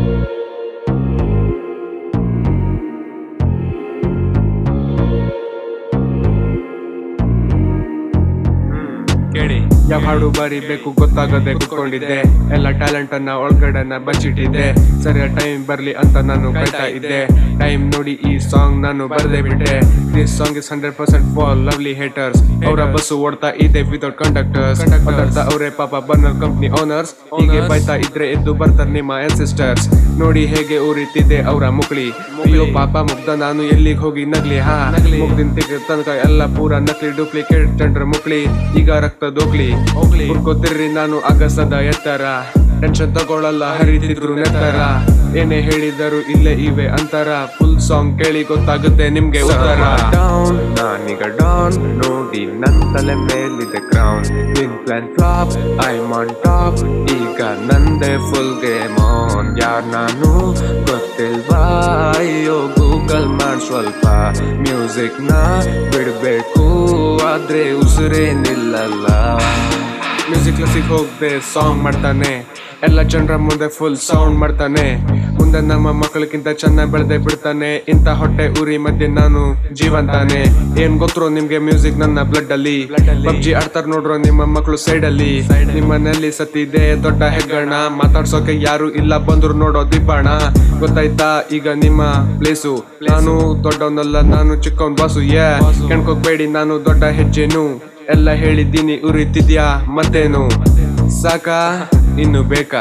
ಕೇಳಿ ಯಾವ ಹಾಡು ಬರಿಬೇಕು ಗೊತ್ತಾಗದೆ ಕುತ್ಕೊಂಡಿದ್ದೆ ಎಲ್ಲ ಟ್ಯಾಲೆಂಟ್ ಅನ್ನ ಒಳಗಡೆನ ಬಚ್ಚಿಟ್ಟಿದ್ದೆ ಸರಿಯಾದ ಟೈಮ್ ಬರ್ಲಿ ಅಂತ ನಾನು ಕಾಯ್ತಾ ಇದ್ದೆ ಟೈಮ್ ನೋಡಿ ಈ ಸಾಂಗ್ ನಾನು ಬರ್ದೇ ಬಿಟ್ಟೆ this song is hundred percent for lovely haters ಅವರ ಬಸ್ಸು ಓಡ್ತಾ ಇದೆ ವಿತೌಟ್ ಕಂಡಕ್ಟರ್ಸ್ ಮಾತಾಡ್ತಾ ಅವರೇ ಪಾಪ ಬರ್ನರ್ ಕಂಪ್ನಿ ಓನರ್ಸ್ ಹೀಗೆ ಬಾಯ್ತಾ ಇದ್ರೆ ಎದ್ದು ಬರ್ತಾರೆ ನಿಮ್ಮ ಸಿಸ್ಟರ್ಸ್ ನೋಡಿ ಹೇಗೆ ಉರಿತಿದೆ ಅವರ ಮುಕ್ಳಿ ಅಯ್ಯೋ ಪಾಪ ಮುಗ್ಧ ನಾನು ಎಲ್ಲಿಗೆ ಹೋಗಿ ನಗ್ಲಿ ಹಾ ಮುಗ್ದಿನ ತೆಗೆದ ತನಕ ಎಲ್ಲ ಪೂರ ನಕಲಿ ಡೂಪ್ಲಿಕೇಟ್ ಜನರ ಮುಕ್ಳಿ ಈಗ ರಕ್ತ ದೋಗ್ಲಿ ಹುಡ್ಕೋತಿರ್ರಿ ನಾನು ಅಗಸದ ಎತ್ತರ ಟೆನ್ಷನ್ ತಗೊಳ್ಳಲ್ಲ ಹರಿದಿದ್ರು ನೆತ್ತರ ಏನೇ ಹೇಳಿದರು ಇಲ್ಲೇ ಇವೆ ಅಂತರ ಫುಲ್ ಸಾಂಗ್ ಕೇಳಿ ಗೊತ್ತಾಗುತ್ತೆ ನಿಮ್ಗೆ ಉತ್ತರ ಡೌನ್ ನಾನೀಗ ಡಾನ್ ನೋಡಿ ನನ್ ತಲೆ ಮೇಲಿದೆ ಕ್ರೌನ್ ನಿನ್ plan flop I on top ಈಗ ನಂದೇ ಫುಲ್ ಗೇಮ್ ಆನ್ ಯಾರ್ ನಾನು ಗೊತ್ತಿಲ್ವಾ ಅಯ್ಯೋ ಗೂಗಲ್ ಮಾಡ್ ಸ್ವಲ್ಪ ಮ್ಯೂಸಿಕ್ ನ ಬಿಡ್ಬೇಕು ಆದ್ರೆ ಉಸಿರೇ ನಿಲ್ಲಲ್ಲ ಮ್ಯೂಸಿಕ್ ಕ್ಲಾಸಿಗೆ ಹೋಗ್ದೆ ಸಾಂಗ್ ಮಾಡ್ತಾನೆ ಎಲ್ಲ ಜನರ ಮುಂದೆ ಫುಲ್ ಸೌಂಡ್ ಮಾಡ್ತಾನೆ ಮುಂದೆ ನಮ್ಮ ಮಕ್ಕಳಿಗಿಂತ ಚೆನ್ನಾಗಿ ಬೆಳೆದೆ ಬಿಡ್ತಾನೆ ಇಂಥ ಹೊಟ್ಟೆ ಉರಿ ಮಧ್ಯೆ ನಾನು ಜೀವಂತಾನೆ ಏನ್ ಗೊತ್ತರು ನಿಮ್ಗೆ ಮ್ಯೂಸಿಕ್ ನನ್ನ ಬ್ಲಡ್ ಅಲ್ಲಿ ಪಬ್ಜಿ ಆಡ್ತಾರ ನೋಡ್ರು ನಿಮ್ಮ ಮಕ್ಕಳು ಸೈಡ್ ಅಲ್ಲಿ ನಿಮ್ಮನಲ್ಲಿ ಸತ್ತಿದೆ ದೊಡ್ಡ ಹೆಗ್ಗಣ ಮಾತಾಡ್ಸೋಕೆ ಯಾರು ಇಲ್ಲ ಬಂದ್ರು ನೋಡೋ ದಿಬ್ಬಾಣ ಗೊತ್ತಾಯ್ತಾ ಈಗ ನಿಮ್ಮ ಪ್ಲೇಸು ನಾನು ದೊಡ್ಡವನಲ್ಲ ನಾನು ಚಿಕ್ಕವನ್ ಬಾಸು ಯಾ ಕೆಣ್ಕೋಬೇಡಿ ನಾನು ದೊಡ್ಡ ಹೆಜ್ಜೆನು ಎಲ್ಲ ಹೇಳಿದ್ದೀನಿ ಉರಿತಿದ್ಯಾ ಮತ್ತೇನು ಸಾಕಾ ಇನ್ನು ಬೇಕಾ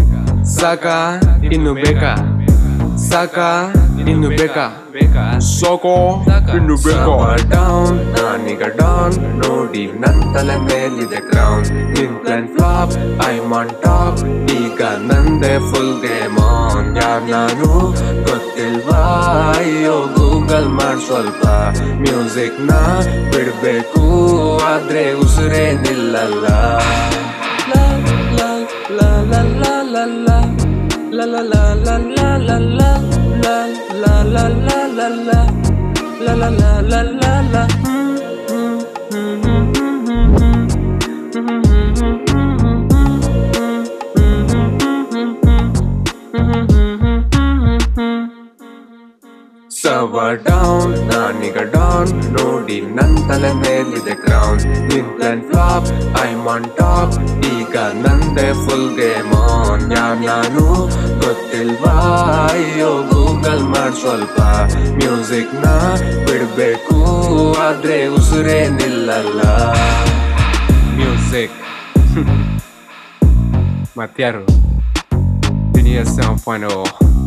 ಸಾಕಾ ಇನ್ನು ಬೇಕಾ ಸಾಕಾ ಇನ್ನು ಬೇಕಾ ಸಾಕೋ ಇನ್ನು ಬೇಕಾ ಡೌನ್ ನಾನೀಗ ಡಾನ್ ನೋಡಿ ನನ್ ತಲೆ ಮೇಲಿದೆ ಕ್ರೌನ್ ನಿನ್ plan flop I on top ಈಗ ನಂದೇ ಫುಲ್ ಗೇಮ್ ಆನ್ ಯಾರ್ ನಾನು ಗೊತ್ತಿಲ್ವಾ ಅಯ್ಯೋ ಗೂಗಲ್ ಮಾಡ್ ಸ್ವಲ್ಪ ಮ್ಯೂಸಿಕ್ ನ ಬಿಡ್ಬೇಕು ಆದ್ರೆ ಉಸಿರೇ ನಿಲ್ಲಲ್ಲ ಸವ ಡೌನ್ ನಾನೀಗ ಡಾನ್ ನೋಡಿ ನನ್ ತಲೆ ಮೇಲಿದೆ ಕ್ರೌನ್ ನಿನ್ plan flop I on top ಈಗ ನಂದೇ ಫುಲ್ ಗೇಮ್ ಆನ್ ಯಾರ್ ನಾನು ಗೊತ್ತಿಲ್ವಾ ಅಯ್ಯೋ ಗೂಗಲ್ ಮಾಡ್ ಸ್ವಲ್ಪ ಮ್ಯೂಸಿಕ್ ನ ಬಿಡ್ಬೇಕು ಆದ್ರೆ ಉಸಿರೇ ನಿಲ್ಲಲ್ಲ ಮ್ಯೂಸಿಕ್ ಮತ್ಯಾರು ಡಿನಿಯಸ್ ಸೆವೆನ್ ಪಾಯಿಂಟ್